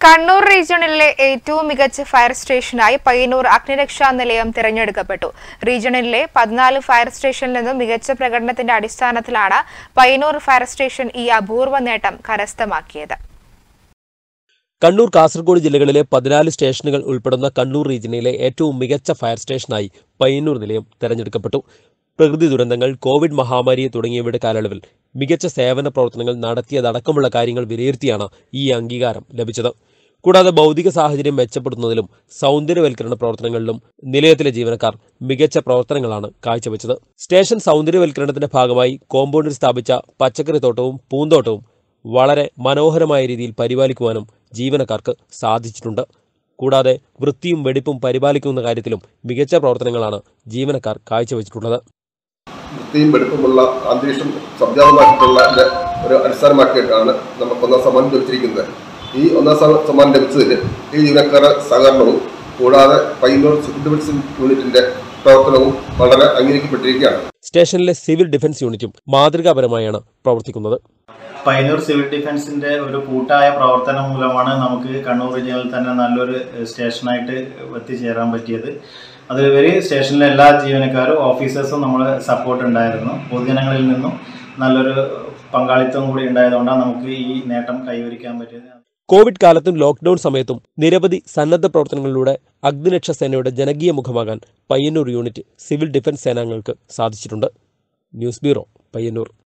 കണ്ണൂർ റീജിയണിലെ ഏറ്റവും മികച്ച ഫയർ സ്റ്റേഷനായി പയ്യന്നൂർ അഗ്നിരക്ഷാ നിലയം തിരഞ്ഞെടുക്കപ്പെട്ടു റീജിയണിലെ പതിനാല് ഫയർ സ്റ്റേഷനിൽ നിന്നും മികച്ച പ്രകടനത്തിന്റെ അടിസ്ഥാനത്തിലാണ് പയ്യന്നൂർ ഫയർ സ്റ്റേഷൻ ഈ അപൂർവ നേട്ടം കരസ്ഥമാക്കിയത് കണ്ണൂർ കാസർഗോഡ് ജില്ലകളിലെ പതിനാല് സ്റ്റേഷനുകൾ ഉൾപ്പെടുന്ന കണ്ണൂർ റീജിയനിലെ ഏറ്റവും മികച്ച ഫയർ സ്റ്റേഷനായി പയ്യന്നൂർ നിലയം തെരഞ്ഞെടുക്കപ്പെട്ടു പ്രകൃതി ദുരന്തങ്ങൾ കോവിഡ് മഹാമാരി തുടങ്ങിയവയുടെ കാലയളവിൽ മികച്ച സേവന പ്രവർത്തനങ്ങൾ നടത്തിയതടക്കമുള്ള കാര്യങ്ങൾ വിലയിരുത്തിയാണ് ഈ അംഗീകാരം ലഭിച്ചത് കൂടാതെ ഭൗതിക സാഹചര്യം മെച്ചപ്പെടുത്തുന്നതിലും സൗന്ദര്യവൽക്കരണ പ്രവർത്തനങ്ങളിലും നിലയത്തിലെ ജീവനക്കാർ മികച്ച പ്രവർത്തനങ്ങളാണ് കാഴ്ചവെച്ചത് സ്റ്റേഷൻ സൗന്ദര്യവൽക്കരണത്തിന്റെ ഭാഗമായി കോമ്പൗണ്ടിൽ സ്ഥാപിച്ച പച്ചക്കറിത്തോട്ടവും പൂന്തോട്ടവും വളരെ മനോഹരമായ രീതിയിൽ പരിപാലിക്കുവാനും ജീവനക്കാർക്ക് സാധിച്ചിട്ടുണ്ട് കൂടാതെ വൃത്തിയും വെടിപ്പും പരിപാലിക്കുന്ന കാര്യത്തിലും മികച്ച പ്രവർത്തനങ്ങളാണ് ജീവനക്കാർ കാഴ്ചവെച്ചിട്ടുള്ളത് വൃത്തിയും വെടുപ്പുമുള്ള അന്തരീക്ഷം സംജാതമാക്കിയിട്ടുള്ള ഒരു അടിസ്ഥാനമാക്കിയിട്ടാണ് നമുക്ക് ഒന്നാം സമ്മാനം ലഭിച്ചിരിക്കുന്നത് ഈ ഒന്നാം സ- സമ്മാനം ലഭിച്ചതിൽ ഈ ജീവനക്കാരുടെ സഹകരണവും കൂടാതെ പയ്യന്നൂർ സിവിൽ ഡിഫൻസ് യൂണിറ്റിന്റെ പ്രവർത്തനവും വളരെ അംഗീകരിക്കപ്പെട്ടിരിക്കുകയാണ് സ്റ്റേഷനിലെ സിവിൽ ഡിഫൻസ് യൂണിറ്റും മാതൃകാപരമായാണ് പ്രവർത്തിക്കുന്നത് പയ്യന്നൂർ സിവിൽ ഡിഫൻസിന്റെ ഒരു കൂട്ടായ പ്രവർത്തനം മൂലമാണ് നമുക്ക് കണ്ണൂർ റീജിയനിൽ തന്നെ നല്ലൊരു ഏഹ്, സ്റ്റേഷനായിട്ട് എത്തിച്ചേരാൻ പറ്റിയത് അതിലുപരി സ്റ്റേഷനിലെ എല്ലാ ജീവനക്കാരും ഓഫീസേഴ്സും നമ്മൾ സപ്പോർട്ട് ഉണ്ടായിരുന്നു പൊതുജനങ്ങളിൽ നിന്നും നല്ലൊരു പങ്കാളിത്തം കൂടി ഉണ്ടായതുകൊണ്ടാണ് നമുക്ക് ഈ നേട്ടം കൈവരിക്കാൻ പറ്റിയത് കോവിഡ് കാലത്തും ലോക്ക്ഡൌൺ സമയത്തും നിരവധി സന്നദ്ധ പ്രവർത്തനങ്ങളിലൂടെ അഗ്നിരക്ഷാ സേനയുടെ ജനകീയ മുഖമാകാൻ പയ്യന്നൂർ യൂണിറ്റ് സിവിൽ ഡിഫൻസ് സേനാംഗങ്ങൾക്ക് സാധിച്ചിട്ടുണ്ട് ന്യൂസ് ബ്യൂറോ പയ്യന്നൂർ